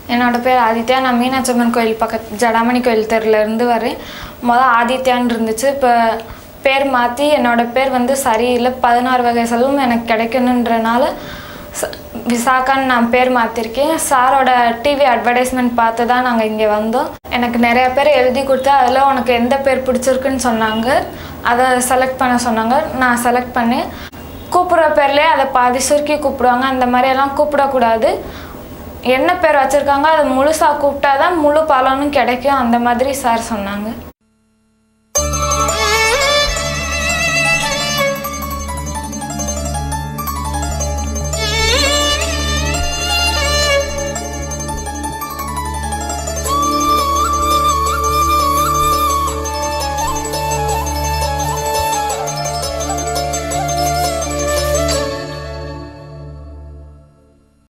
என்னோட பேர் ஆதித்யா நான் மீனாட்சம்மன் கோயில் பக்கத்து ஜடாமணி கோயில் தெருலேருந்து வரேன் மொதல் ஆதித்யான்னு இருந்துச்சு இப்போ பேர் மாற்றி என்னோட பேர் வந்து சரியில்லை பதினாறு வகை செல்வம் எனக்கு கிடைக்கணுன்றனால ச- விசாகான்னு நான் பேர் மாற்றிருக்கேன் சாரோட டிவி அட்வர்டைஸ்மெண்ட் பார்த்து தான் நாங்கள் இங்கே வந்தோம் எனக்கு நிறைய பேர் எழுதி கொடுத்து அதில் உனக்கு எந்த பேர் பிடிச்சிருக்குன்னு சொன்னாங்க அதை செலக்ட் பண்ண சொன்னாங்க நான் செலக்ட் பண்ணேன் கூப்பிட்ற பேர்லேயே அதை பாதி சுருக்கி கூப்பிடுவாங்க அந்த மாதிரியெல்லாம் கூப்பிடக்கூடாது என்ன பேர் வச்சுருக்காங்க அதை முழுசாக கூப்பிட்டா தான் முழு பலனும் கிடைக்கும் அந்த மாதிரி சார் சொன்னாங்க